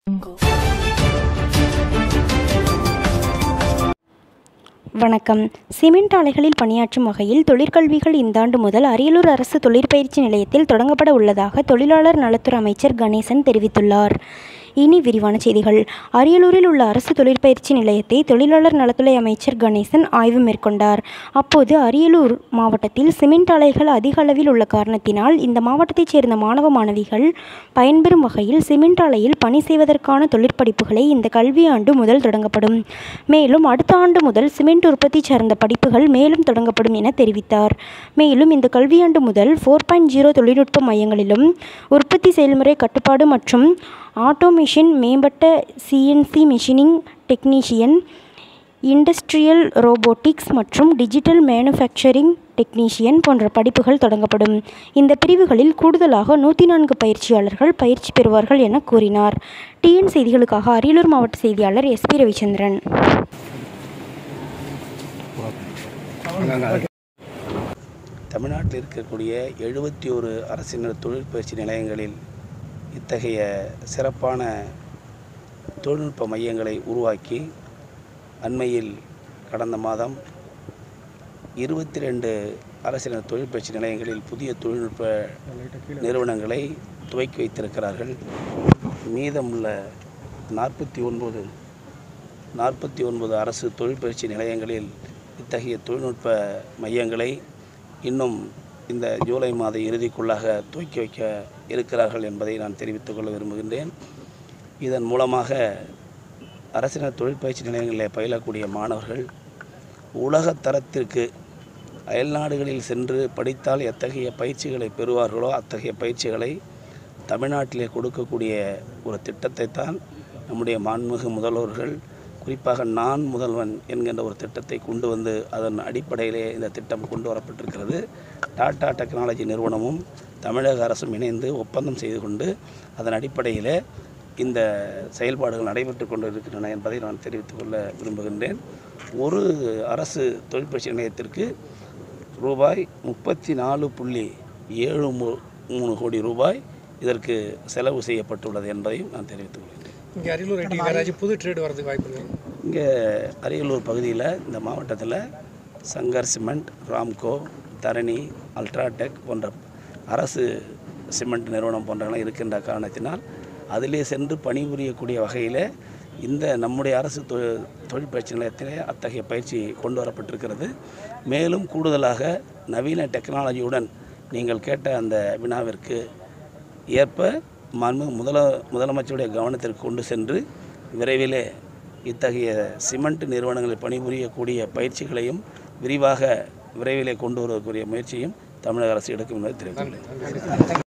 வணக்கம் சிமெண்ட் ஆலைகளில் பணியாற்றும் வகையில் தொழிற்கல்விகள் இந்தாண்டு முதல் அரியலூர் அரசு தொழிற்பயிற்சி நிலையத்தில் தொடங்கப்பட உள்ளதாக தொழிலாளர் நலத்துறை அமைச்சர் கணேசன் தெரிவித்துள்ளார் இனி விரிவான செய்திகள் அரியலூரில் உள்ள அரசு தொழிற்பயிற்சி நிலையத்தை தொழிலாளர் நலத்துறை அமைச்சர் கணேசன் ஆய்வு மேற்கொண்டார் அப்போது அரியலூர் மாவட்டத்தில் சிமெண்ட் ஆலைகள் அதிக அளவில் உள்ள காரணத்தினால் இந்த மாவட்டத்தைச் சேர்ந்த மாணவ மாணவிகள் பயன்பெறும் வகையில் சிமெண்ட் ஆலையில் பணி செய்வதற்கான தொழிற்படிப்புகளை இந்த கல்வியாண்டு முதல் தொடங்கப்படும் மேலும் அடுத்த ஆண்டு முதல் சிமெண்ட் உற்பத்தி சார்ந்த படிப்புகள் மேலும் தொடங்கப்படும் என தெரிவித்தார் மேலும் இந்த கல்வியாண்டு முதல் ஃபோர் பாயிண்ட் ஜீரோ தொழில்நுட்ப மையங்களிலும் உற்பத்தி செயல்முறை கட்டுப்பாடு மற்றும் ஆட்டோமேஷன் மேம்பட்ட CNC machining technician industrial robotics மற்றும் டிஜிட்டல் மேனுஃபேக்சரிங் டெக்னீஷியன் போன்ற படிப்புகள் தொடங்கப்படும் இந்த பிரிவுகளில் கூடுதலாக நூற்றி நான்கு பயிற்சியாளர்கள் பயிற்சி பெறுவார்கள் என கூறினார் டிஎன் செய்திகளுக்காக அரியலூர் மாவட்ட செய்தியாளர் எஸ்பி ரவிச்சந்திரன் தமிழ்நாட்டில் இருக்கக்கூடிய எழுபத்தி ஒரு அரசினர் தொழிற்பயிற்சி நிலையங்களில் இத்தகைய சிறப்பான தொழில்நுட்ப மையங்களை உருவாக்கி அண்மையில் கடந்த மாதம் இருபத்தி ரெண்டு அரசினர் தொழிற்பயிற்சி நிலையங்களில் புதிய தொழில்நுட்ப நிறுவனங்களை துவக்கி வைத்திருக்கிறார்கள் மீதமுள்ள நாற்பத்தி ஒன்பது நாற்பத்தி ஒன்பது அரசு தொழிற்பயிற்சி நிலையங்களில் இத்தகைய தொழில்நுட்ப மையங்களை இன்னும் இந்த ஜூலை மாத இறுதிக்குள்ளாக துவக்கி வைக்க இருக்கிறார்கள் என்பதை நான் தெரிவித்துக் கொள்ள விரும்புகின்றேன் இதன் மூலமாக அரசினர் தொழிற்பயிற்சி நிலையங்களில் பயிலக்கூடிய மாணவர்கள் உலக தரத்திற்கு அயல்நாடுகளில் சென்று படித்தால் எத்தகைய பயிற்சிகளை பெறுவார்களோ அத்தகைய பயிற்சிகளை தமிழ்நாட்டிலே கொடுக்கக்கூடிய ஒரு திட்டத்தை தான் நம்முடைய மாண்புமிகு முதல்வர்கள் குறிப்பாக நான் முதல்வன் என்கின்ற ஒரு திட்டத்தை கொண்டு வந்து அதன் அடிப்படையிலே இந்த திட்டம் கொண்டு வரப்பட்டிருக்கிறது டாடா டெக்னாலஜி நிறுவனமும் தமிழக அரசும் இணைந்து ஒப்பந்தம் செய்து கொண்டு அதன் அடிப்படையிலே இந்த செயல்பாடுகள் நடைபெற்று கொண்டு இருக்கின்றன என்பதை நான் தெரிவித்துக் கொள்ள விரும்புகின்றேன் ஒரு அரசு தொழிற்பயிற்சி நிலையத்திற்கு ரூபாய் முப்பத்தி நாலு புள்ளி ஏழு மூ- மூணு கோடி ரூபாய் இதற்கு செலவு செய்யப்பட்டுள்ளது என்பதையும் நான் தெரிவித்துக் கொள்கிறேன் இங்கே அரியலூர் ஐடி கராஜ் புது ட்ரேடு வரதுக்கு வாய்ப்பு இருக்கு இங்கே அரியலூர் பகுதியில் இந்த மாவட்டத்தில் சங்கர் சிமெண்ட் ராம்கோ தரணி அல்ட்ராடெக் போன்ற அரசு சிமெண்ட் நிறுவனம் போன்றன இருக்கின்ற காரணத்தினால் அதிலே சென்று பணிபுரியக்கூடிய வகையில் இந்த நம்முடைய அரசு தொ தொழிற்பயிற்சி நிலையத்திலே அத்தகைய பயிற்சி கொண்டு வரப்பட்டிருக்கிறது மேலும் கூடுதலாக நவீன டெக்னாலஜியுடன் நீங்கள் கேட்ட அந்த வினாவிற்கு ஏற்ப மாண்பு முதல முதலமைச்சருடைய கவனத்திற்கு கொண்டு சென்று விரைவிலே இத்தகைய சிமெண்ட் நிறுவனங்களில் பணிபுரியக்கூடிய பயிற்சிகளையும் விரிவாக விரைவிலே கொண்டு வருவதற்குரிய முயற்சியும் தமிழக அரசு எடுக்கும் என்பதை தெரிவித்துள்ளேன்